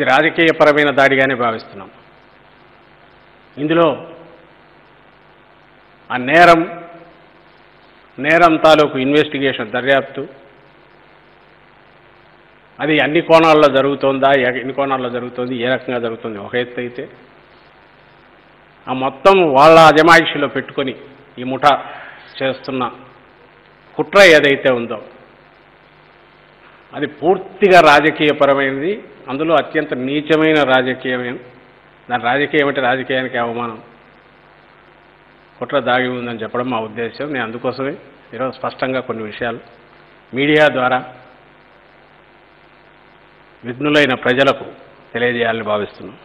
రాజకీయపరమైన దాడిగానే భావిస్తున్నాం ఇందులో ఆ నేరం నేరం తాలూకు ఇన్వెస్టిగేషన్ దర్యాప్తు అది అన్ని కోణాల్లో జరుగుతోందా ఎ- ఎన్ని కోణాల్లో జరుగుతుంది ఏ రకంగా జరుగుతుంది ఒక ఎత్తు అయితే ఆ మొత్తం వాళ్ళ అజమాయిషిలో పెట్టుకొని ఈ ముఠా చేస్తున్న కుట్ర ఏదైతే ఉందో అది పూర్తిగా రాజకీయపరమైనది అందులో అత్యంత నీచమైన రాజకీయమైన దాని రాజకీయం అంటే రాజకీయానికి అవమానం కుట్ర దాగి ఉందని చెప్పడం మా ఉద్దేశం నేను అందుకోసమే ఈరోజు స్పష్టంగా కొన్ని విషయాలు మీడియా ద్వారా విఘ్నులైన ప్రజలకు తెలియజేయాలని భావిస్తున్నాం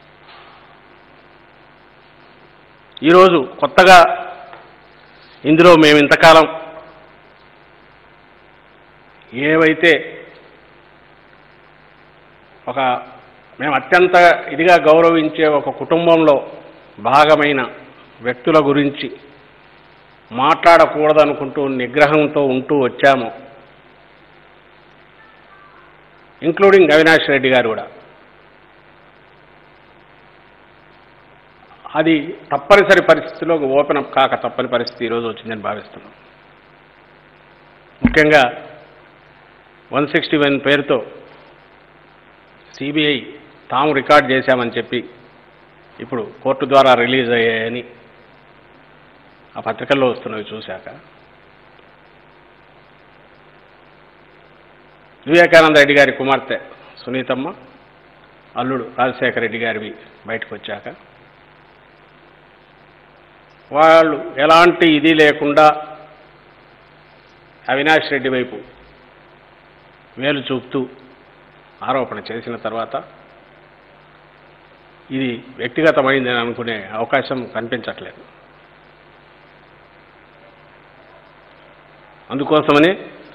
ఈరోజు కొత్తగా ఇందులో మేము ఇంతకాలం ఏవైతే ఒక మేము అత్యంత ఇదిగా గౌరవించే ఒక కుటుంబంలో భాగమైన వ్యక్తుల గురించి మాట్లాడకూడదనుకుంటూ నిగ్రహంతో ఉంటూ వచ్చాము ఇంక్లూడింగ్ అవినాష్ రెడ్డి గారు కూడా అది తప్పనిసరి పరిస్థితిలో ఓపెన్ అప్ కాక తప్పని పరిస్థితి ఈరోజు వచ్చిందని భావిస్తున్నాం ముఖ్యంగా వన్ సిక్స్టీ వన్ పేరుతో సిబిఐ తాము రికార్డ్ చేశామని చెప్పి ఇప్పుడు కోర్టు ద్వారా రిలీజ్ అయ్యాయని ఆ పత్రికల్లో వస్తున్నవి చూశాక వివేకానంద రెడ్డి గారి కుమార్తె సునీతమ్మ అల్లుడు రాజశేఖర రెడ్డి గారివి బయటకు వచ్చాక వాళ్ళు ఎలాంటి ఇది లేకుండా అవినాష్ రెడ్డి వైపు వేలు చూపుతూ ఆరోపణ చేసిన తర్వాత ఇది వ్యక్తిగతమైందని అనుకునే అవకాశం కనిపించట్లేదు అందుకోసమని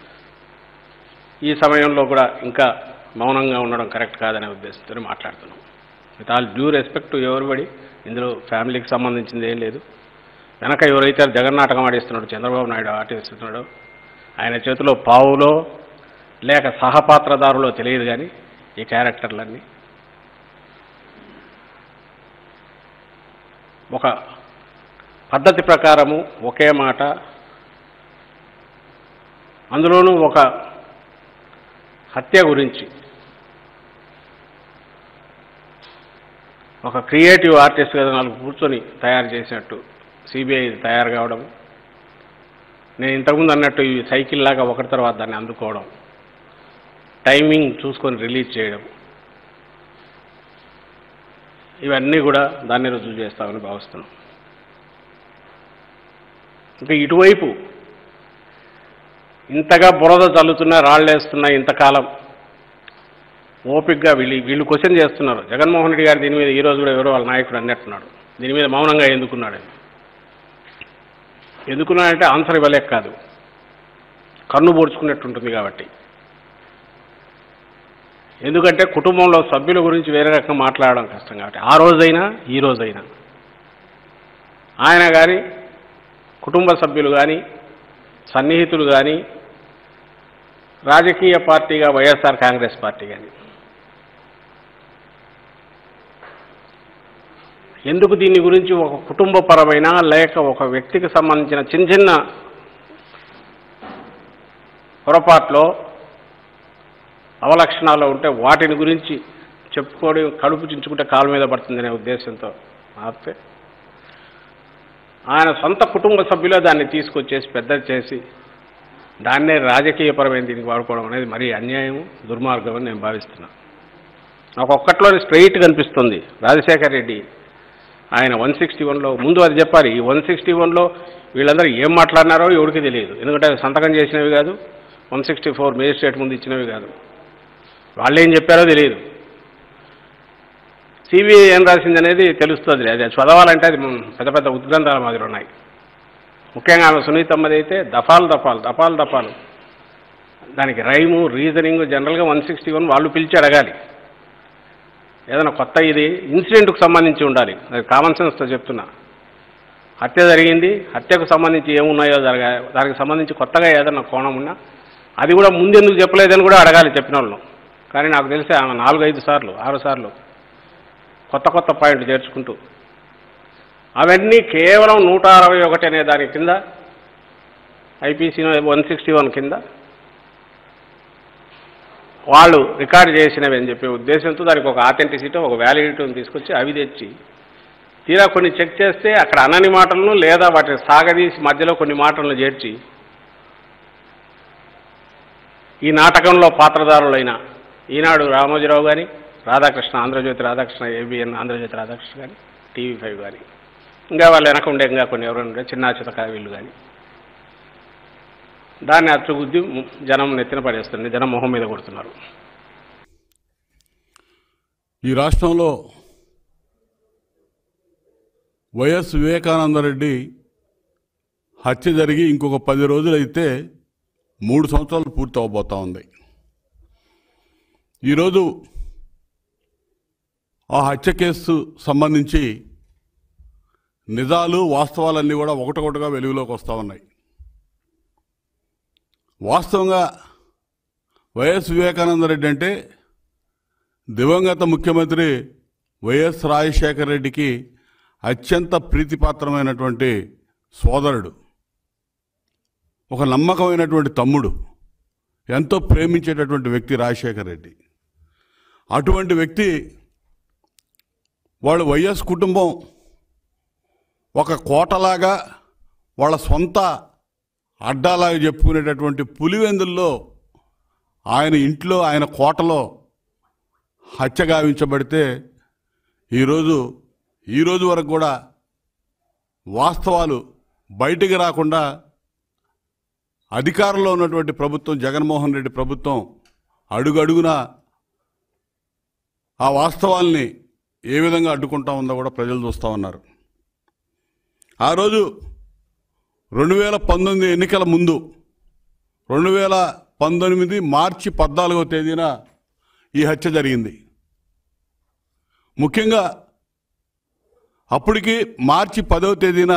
ఈ సమయంలో కూడా ఇంకా మౌనంగా ఉండడం కరెక్ట్ కాదనే ఉద్దేశంతో మాట్లాడుతున్నాం with all due respect to everybody ఇందులో ఫ్యామిలీకి సంబంధించింది ఏం లేదు వెనక ఎవరైతే జగన్నాటకం ఆడిస్తున్నాడు చంద్రబాబు నాయుడు ఆటిస్తున్నాడో ఆయన చేతిలో పావులో లేక సహపాత్రదారులో తెలియదు కానీ ఈ క్యారెక్టర్లన్నీ ఒక పద్ధతి ప్రకారము ఒకే మాట అందులోనూ ఒక హత్య గురించి ఒక క్రియేటివ్ ఆర్టిస్ట్ కదా నాలుగు కూర్చొని తయారు చేసినట్టు సిబిఐ తయారు కావడం నేను ఇంతకుముందు అన్నట్టు ఈ సైకిల్ లాగా ఒకటి తర్వాత దాన్ని అందుకోవడం టైమింగ్ చూసుకొని రిలీజ్ చేయడం ఇవన్నీ కూడా దాన్ని రుజువు చేస్తామని భావిస్తున్నాం ఇంకా ఇటువైపు ఇంతగా బురద చల్లుతున్నా రాళ్ళేస్తున్నా ఇంతకాలం ఓపిక్గా వీళ్ళు వీళ్ళు క్వశ్చన్ చేస్తున్నారు జగన్మోహన్ రెడ్డి గారు దీని మీద ఈ రోజు కూడా ఎవరో వాళ్ళ నాయకుడు అన్నట్టున్నాడు దీని మీద మౌనంగా ఎందుకున్నాడు అని. ఎందుకున్నాడంటే ఆన్సర్ ఇవ్వలేక కాదు కన్ను పొడుచుకున్నట్టు ఉంటుంది కాబట్టి ఎందుకంటే కుటుంబంలో సభ్యుల గురించి వేరే రకంగా మాట్లాడడం కష్టం కాబట్టి ఆ రోజైనా ఈ రోజైనా ఆయన కానీ కుటుంబ సభ్యులు కానీ సన్నిహితులు కానీ రాజకీయ పార్టీగా వైఎస్ఆర్ కాంగ్రెస్ పార్టీ కానీ ఎందుకు దీని గురించి ఒక కుటుంబపరమైన లేక ఒక వ్యక్తికి సంబంధించిన చిన్న చిన్న పొరపాట్లో అవలక్షణాలు ఉంటే వాటిని గురించి చెప్పుకోవడం కడుపు చించుకుంటే కాలు మీద పడుతుందనే ఉద్దేశంతో ఆపితే ఆయన సొంత కుటుంబ సభ్యులే దాన్ని తీసుకొచ్చేసి పెద్దది చేసి దాన్నే రాజకీయపరమైన దీనికి వాడుకోవడం అనేది మరీ అన్యాయం దుర్మార్గం అని నేను భావిస్తున్నాను నాకు ఒక్కట్లో స్ట్రైట్ కనిపిస్తుంది రాజశేఖర్ రెడ్డి ఆయన వన్ సిక్స్టీ వన్లో ముందు అది చెప్పాలి ఈ వన్ సిక్స్టీ వన్లో వీళ్ళందరూ ఏం మాట్లాడినారో ఎవరికి తెలియదు ఎందుకంటే అవి సంతకం చేసినవి కాదు వన్ సిక్స్టీ ఫోర్ మేజిస్ట్రేట్ ముందు ఇచ్చినవి కాదు వాళ్ళు ఏం చెప్పారో తెలియదు సిబిఐ ఏం రాసింది అనేది తెలుస్తుంది అది చదవాలంటే అది మ్, పెద్ద పెద్ద ఉద్గ్రంథాల మాదిరి ఉన్నాయి ముఖ్యంగా ఆమె సునీతమ్మది అయితే దఫాలు దఫాలు దఫాలు దఫాలు దానికి రైము రీజనింగ్ జనరల్గా వన్ సిక్స్టీ వన్ వాళ్ళు పిలిచి అడగాలి ఏదైనా కొత్త ఇది ఇన్సిడెంట్కు సంబంధించి ఉండాలి అది కామన్ సెన్స్తో చెప్తున్నా హత్య జరిగింది హత్యకు సంబంధించి ఏమున్నాయో జరగా దానికి సంబంధించి కొత్తగా ఏదైనా కోణం ఉన్నా అది కూడా ముందెందుకు చెప్పలేదని కూడా అడగాలి చెప్పిన వాళ్ళు కానీ నాకు తెలిసి ఆమె నాలుగైదు సార్లు ఆరు సార్లు కొత్త కొత్త పాయింట్లు చేర్చుకుంటూ అవన్నీ కేవలం నూట అరవై ఒకటి అనే దాని కింద ఐపీసీ వన్ సిక్స్టీ వన్ కింద వాళ్ళు రికార్డ్ చేసినవి అని చెప్పే ఉద్దేశంతో దానికి ఒక ఆథెంటిసిటీ ఒక వ్యాలిడిటీని తీసుకొచ్చి అవి తెచ్చి తీరా కొన్ని చెక్ చేస్తే అక్కడ అనని మాటలను లేదా వాటిని సాగదీసి మధ్యలో కొన్ని మాటలను చేర్చి ఈ నాటకంలో పాత్రధారులైన ఈనాడు రామోజీరావు కానీ రాధాకృష్ణ ఆంధ్రజ్యోతి రాధాకృష్ణ ఏబిఎన్ ఆంధ్రజ్యోతి రాధాకృష్ణ కానీ టీవీ ఫైవ్ కానీ ఇంకా వాళ్ళు వెనక ఉండే ఇంకా కొన్ని ఎవరైనా ఉండే చిన్న చితక వీళ్ళు కానీ దాన్ని అచ్చుగుద్ది జనం నెత్తిన పడేస్తుంది జనం మొహం మీద కొడుతున్నారు ఈ రాష్ట్రంలో వైఎస్ వివేకానందరెడ్డి హత్య జరిగి ఇంకొక పది రోజులైతే మూడు సంవత్సరాలు పూర్తి అవబోతా ఉంది ఈరోజు ఆ హత్య కేసు సంబంధించి నిజాలు వాస్తవాలన్నీ కూడా ఒకటొకటిగా వెలుగులోకి వస్తూ ఉన్నాయి వాస్తవంగా వైఎస్ వివేకానందరెడ్డి అంటే దివంగత ముఖ్యమంత్రి వైఎస్ రాజశేఖర రెడ్డికి అత్యంత ప్రీతిపాత్రమైనటువంటి సోదరుడు ఒక నమ్మకమైనటువంటి తమ్ముడు ఎంతో ప్రేమించేటటువంటి వ్యక్తి రాజశేఖర రెడ్డి అటువంటి వ్యక్తి వాళ్ళు వైఎస్ కుటుంబం ఒక కోటలాగా వాళ్ళ సొంత అడ్డాలాగా చెప్పుకునేటటువంటి పులివెందుల్లో ఆయన ఇంట్లో ఆయన కోటలో హత్య గావించబడితే ఈరోజు ఈరోజు వరకు కూడా వాస్తవాలు బయటికి రాకుండా అధికారంలో ఉన్నటువంటి ప్రభుత్వం జగన్మోహన్ రెడ్డి ప్రభుత్వం అడుగడుగున ఆ వాస్తవాల్ని ఏ విధంగా అడ్డుకుంటా ఉందో కూడా ప్రజలు చూస్తూ ఉన్నారు ఆ రోజు రెండు వేల పంతొమ్మిది ఎన్నికల ముందు రెండు వేల పంతొమ్మిది మార్చి పద్నాలుగవ తేదీన ఈ హత్య జరిగింది ముఖ్యంగా అప్పటికి మార్చి పదవ తేదీన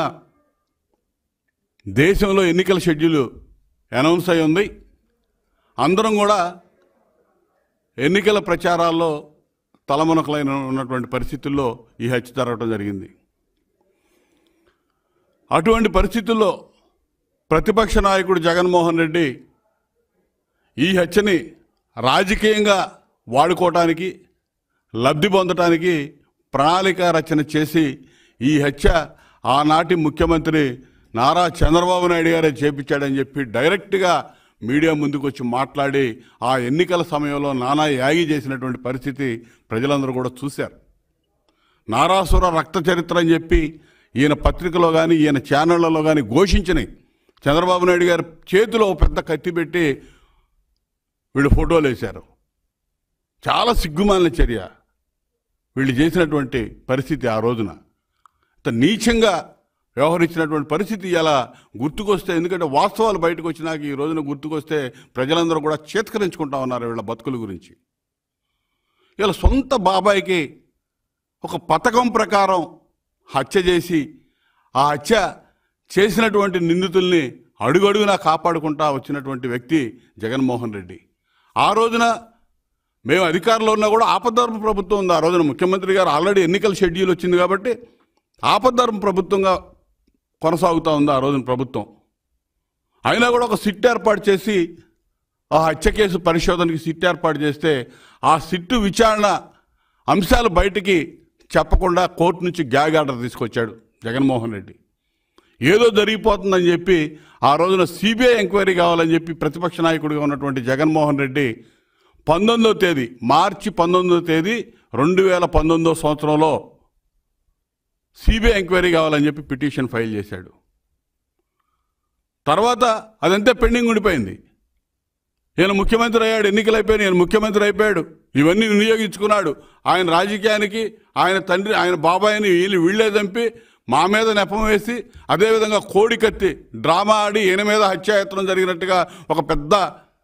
దేశంలో ఎన్నికల షెడ్యూల్ అనౌన్స్ అయి ఉంది అందరం కూడా ఎన్నికల ప్రచారాల్లో తలమునకలైన ఉన్నటువంటి పరిస్థితుల్లో ఈ హత్య జరగడం జరిగింది అటువంటి పరిస్థితుల్లో ప్రతిపక్ష నాయకుడు జగన్మోహన్ రెడ్డి ఈ హత్యని రాజకీయంగా వాడుకోవటానికి లబ్ధి పొందటానికి ప్రణాళిక రచన చేసి ఈ హత్య ఆనాటి ముఖ్యమంత్రి నారా చంద్రబాబు నాయుడు గారే చేపించాడని చెప్పి డైరెక్ట్గా మీడియా ముందుకు వచ్చి మాట్లాడి ఆ ఎన్నికల సమయంలో నానా యాగి చేసినటువంటి పరిస్థితి ప్రజలందరూ కూడా చూశారు నారాసుర రక్త చరిత్ర అని చెప్పి ఈయన పత్రికలో కానీ ఈయన ఛానళ్లలో కానీ ఘోషించినాయి చంద్రబాబు నాయుడు గారి చేతిలో ఒక పెద్ద కత్తి పెట్టి వీళ్ళు ఫోటోలు వేశారు చాలా సిగ్గుమాలిన చర్య వీళ్ళు చేసినటువంటి పరిస్థితి ఆ రోజున అంత నీచంగా వ్యవహరించినటువంటి పరిస్థితి ఇలా గుర్తుకొస్తే ఎందుకంటే వాస్తవాలు బయటకు వచ్చినాక ఈ రోజున గుర్తుకొస్తే ప్రజలందరూ కూడా చేత్కరించుకుంటా ఉన్నారు వీళ్ళ బతుకుల గురించి ఇలా సొంత బాబాయికి ఒక పథకం ప్రకారం హత్య చేసి ఆ హత్య చేసినటువంటి నిందితుల్ని అడుగడుగునా కాపాడుకుంటా వచ్చినటువంటి వ్యక్తి జగన్మోహన్ రెడ్డి ఆ రోజున మేము అధికారంలో ఉన్నా కూడా ఆపద్ధర్మ ప్రభుత్వం ఉంది ఆ రోజున ముఖ్యమంత్రి గారు ఆల్రెడీ ఎన్నికల షెడ్యూల్ వచ్చింది కాబట్టి ఆపద్ధర్మ ప్రభుత్వంగా కొనసాగుతూ ఉంది ఆ రోజున ప్రభుత్వం అయినా కూడా ఒక సిట్ ఏర్పాటు చేసి ఆ హత్య కేసు పరిశోధనకి సిట్ ఏర్పాటు చేస్తే ఆ సిట్టు విచారణ అంశాలు బయటికి చెప్పకుండా కోర్టు నుంచి గ్యాగ్ ఆర్డర్ తీసుకొచ్చాడు జగన్మోహన్ రెడ్డి ఏదో జరిగిపోతుందని చెప్పి ఆ రోజున సిబిఐ ఎంక్వైరీ కావాలని చెప్పి ప్రతిపక్ష నాయకుడిగా ఉన్నటువంటి జగన్మోహన్ రెడ్డి పంతొమ్మిదో తేదీ మార్చి పంతొమ్మిదో తేదీ రెండు వేల పంతొమ్మిదో సంవత్సరంలో సిబిఐ ఎంక్వైరీ కావాలని చెప్పి పిటిషన్ ఫైల్ చేశాడు తర్వాత అదంతే పెండింగ్ ఉండిపోయింది ఈయన ముఖ్యమంత్రి అయ్యాడు ఎన్నికలు అయిపోయాయి ఈయన ముఖ్యమంత్రి అయిపోయాడు ఇవన్నీ వినియోగించుకున్నాడు ఆయన రాజకీయానికి ఆయన తండ్రి ఆయన బాబాయిని వీళ్ళు వీళ్ళే చంపి మా మీద నెపం వేసి అదేవిధంగా కోడి కత్తి డ్రామా ఆడి ఈయన మీద హత్యాయత్నం జరిగినట్టుగా ఒక పెద్ద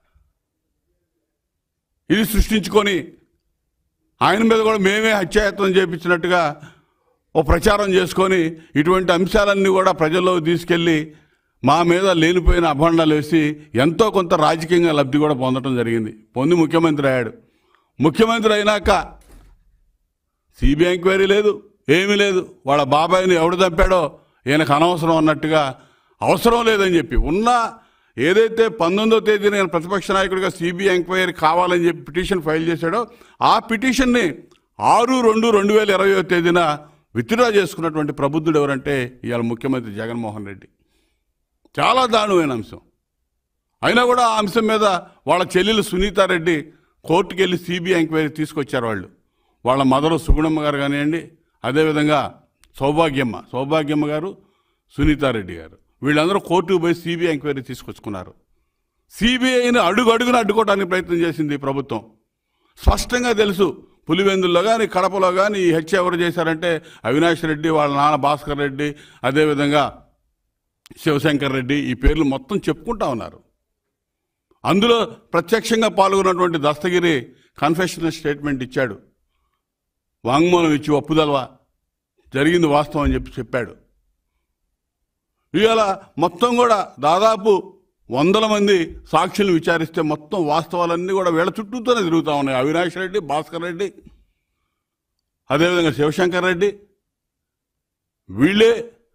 ఇది సృష్టించుకొని ఆయన మీద కూడా మేమే హత్యాయత్నం చేపించినట్టుగా ఓ ప్రచారం చేసుకొని ఇటువంటి అంశాలన్నీ కూడా ప్రజల్లోకి తీసుకెళ్ళి మా మీద లేనిపోయిన అభండాలు వేసి ఎంతో కొంత రాజకీయంగా లబ్ధి కూడా పొందడం జరిగింది పొంది ముఖ్యమంత్రి అయ్యాడు ముఖ్యమంత్రి అయినాక సిబిఐ ఎంక్వైరీ లేదు ఏమీ లేదు వాళ్ళ బాబాయిని ఎవడు చంపాడో ఈయనకు అనవసరం అన్నట్టుగా అవసరం లేదని చెప్పి ఉన్న ఏదైతే పంతొమ్మిదో తేదీన నేను ప్రతిపక్ష నాయకుడిగా సిబిఐ ఎంక్వైరీ కావాలని చెప్పి పిటిషన్ ఫైల్ చేశాడో ఆ పిటిషన్ని ఆరు రెండు రెండు వేల ఇరవయో తేదీన విత్డ్రా చేసుకున్నటువంటి ప్రబుద్ధుడు ఎవరంటే ఇవాళ ముఖ్యమంత్రి జగన్మోహన్ రెడ్డి చాలా దారుణమైన అంశం అయినా కూడా ఆ అంశం మీద వాళ్ళ చెల్లెలు సునీతారెడ్డి కోర్టుకు వెళ్ళి సిబిఐ ఎంక్వైరీ తీసుకొచ్చారు వాళ్ళు వాళ్ళ మదరు సుగుణమ్మ గారు కానివ్వండి అదేవిధంగా సౌభాగ్యమ్మ సౌభాగ్యమ్మ గారు సునీతారెడ్డి గారు వీళ్ళందరూ కోర్టుకు పోయి సిబిఐ ఎంక్వైరీ తీసుకొచ్చుకున్నారు సిబిఐని అడుగు అడుగున అడ్డుకోవడానికి ప్రయత్నం చేసింది ఈ ప్రభుత్వం స్పష్టంగా తెలుసు పులివెందుల్లో కానీ కడపలో కానీ ఈ హత్య ఎవరు చేశారంటే అవినాష్ రెడ్డి వాళ్ళ నాన్న భాస్కర్ రెడ్డి అదేవిధంగా శివశంకర్ రెడ్డి ఈ పేర్లు మొత్తం చెప్పుకుంటా ఉన్నారు అందులో ప్రత్యక్షంగా పాల్గొన్నటువంటి దస్తగిరి కన్ఫెషనల్ స్టేట్మెంట్ ఇచ్చాడు వాంగ్మూలం ఇచ్చి ఒప్పుదలవా జరిగింది వాస్తవం అని చెప్పి చెప్పాడు ఇవాళ మొత్తం కూడా దాదాపు వందల మంది సాక్షులను విచారిస్తే మొత్తం వాస్తవాలన్నీ కూడా వీళ్ళ చుట్టూతోనే తిరుగుతూ ఉన్నాయి అవినాష్ రెడ్డి భాస్కర్ రెడ్డి అదేవిధంగా శివశంకర్ రెడ్డి వీళ్ళే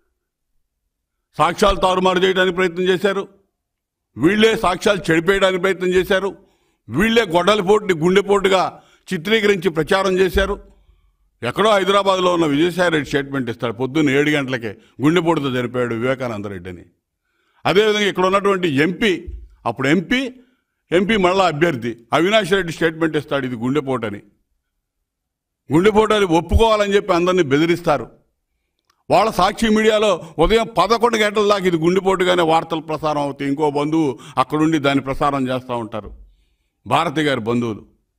సాక్ష్యాలు తారుమారు చేయడానికి ప్రయత్నం చేశారు వీళ్ళే సాక్ష్యాలు చెడిపేయడానికి ప్రయత్నం చేశారు వీళ్ళే గొడ్డలిపోటుని గుండెపోటుగా చిత్రీకరించి ప్రచారం చేశారు ఎక్కడో హైదరాబాద్లో ఉన్న విజయసాయిరెడ్డి స్టేట్మెంట్ ఇస్తాడు పొద్దున్న ఏడు గంటలకే గుండెపోటుతో చనిపోయాడు వివేకానంద రెడ్డి అని అదేవిధంగా ఇక్కడ ఉన్నటువంటి ఎంపీ అప్పుడు ఎంపీ ఎంపీ మళ్ళా అభ్యర్థి అవినాష్ రెడ్డి స్టేట్మెంట్ ఇస్తాడు ఇది గుండెపోటని గుండెపోటు అని ఒప్పుకోవాలని చెప్పి అందరినీ బెదిరిస్తారు వాళ్ళ సాక్షి మీడియాలో ఉదయం పదకొండు గంటల దాకా ఇది గుండెపోటుగానే వార్తలు ప్రసారం అవుతాయి ఇంకో బంధువు అక్కడుండి దాన్ని ప్రసారం చేస్తూ ఉంటారు భారతి గారి బంధువులు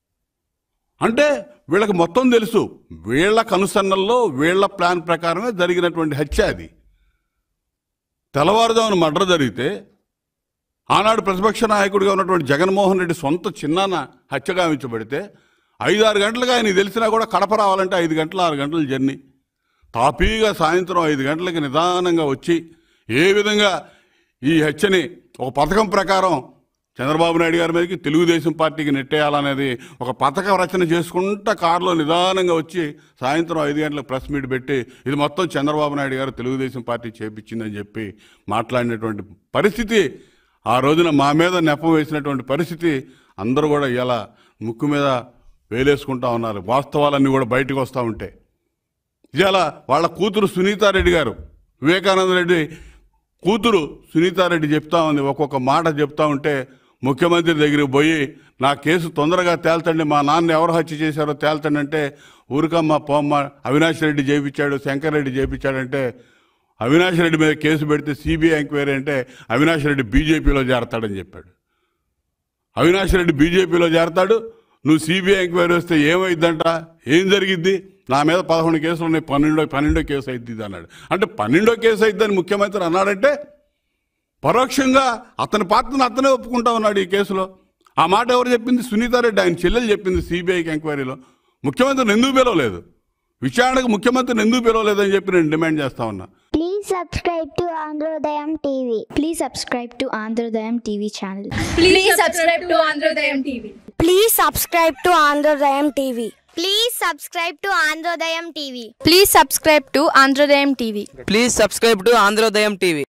అంటే వీళ్ళకి మొత్తం తెలుసు వీళ్ళ కనుసన్నల్లో వీళ్ళ ప్లాన్ ప్రకారమే జరిగినటువంటి హత్య అది తెల్లవారుజామున మర్డర్ జరిగితే ఆనాడు ప్రతిపక్ష నాయకుడిగా ఉన్నటువంటి జగన్మోహన్ రెడ్డి సొంత చిన్నాన్న హత్య గావించబడితే ఐదారు గంటలుగా ఆయనకి తెలిసినా కూడా కడప రావాలంటే ఐదు గంటల ఆరు గంటల జర్నీ తాపీగా సాయంత్రం ఐదు గంటలకి నిదానంగా వచ్చి ఏ విధంగా ఈ హత్యని ఒక పథకం ప్రకారం చంద్రబాబు నాయుడు గారి మీదకి తెలుగుదేశం పార్టీకి నెట్టేయాలనేది ఒక పథక రచన చేసుకుంటా కారులో నిదానంగా వచ్చి సాయంత్రం ఐదు గంటలకు ప్రెస్ మీట్ పెట్టి ఇది మొత్తం చంద్రబాబు నాయుడు గారు తెలుగుదేశం పార్టీ చేపించిందని చెప్పి మాట్లాడినటువంటి పరిస్థితి ఆ రోజున మా మీద నెపం వేసినటువంటి పరిస్థితి అందరూ కూడా ఇలా ముక్కు మీద వేలేసుకుంటా ఉన్నారు వాస్తవాలన్నీ కూడా బయటకు వస్తూ ఉంటాయి ఇవాళ వాళ్ళ కూతురు సునీతారెడ్డి గారు వివేకానంద రెడ్డి కూతురు సునీతారెడ్డి చెప్తా ఉంది ఒక్కొక్క మాట చెప్తా ఉంటే ముఖ్యమంత్రి దగ్గరికి పోయి నా కేసు తొందరగా తేల్తండి మా నాన్న ఎవరు హత్య చేశారో తేల్తండి అంటే ఊరికమ్మ పోమ్మ అవినాష్ రెడ్డి చేయించాడు శంకర్ రెడ్డి చేయించాడంటే అవినాష్ రెడ్డి మీద కేసు పెడితే సిబిఐ ఎంక్వైరీ అంటే అవినాష్ రెడ్డి బీజేపీలో చేరతాడని చెప్పాడు అవినాష్ రెడ్డి బీజేపీలో చేరతాడు నువ్వు సిబిఐ ఎంక్వైరీ వస్తే ఏమైందంట ఏం జరిగిద్ది నా మీద పదకొండు కేసులు ఉన్నాయి పన్నెండో పన్నెండో కేసు అయింది ఇది అన్నాడు అంటే పన్నెండో కేసు అయిద్దని ముఖ్యమంత్రి అన్నాడంటే పరోక్షంగా అతని పాత్రను అతనే ఒప్పుకుంటా ఉన్నాడు ఈ కేసులో ఆ మాట ఎవరు చెప్పింది సునీతారెడ్డి ఆయన చెల్లెలు చెప్పింది సిబిఐకి ఎంక్వైరీలో ముఖ్యమంత్రిని ఎందుకు పిలవలేదు విచారణకు ముఖ్యమంత్రిని ఎందుకు పిలవలేదని చెప్పి నేను డిమాండ్ చేస్తా ఉన్నా Please subscribe to Androdayam TV. Please subscribe to Androdayam TV channel. Please subscribe to Androdayam TV. Please subscribe to Androdayam TV. Please subscribe to Androdayam TV. Please subscribe to Androdayam TV. Please subscribe to Androdayam TV.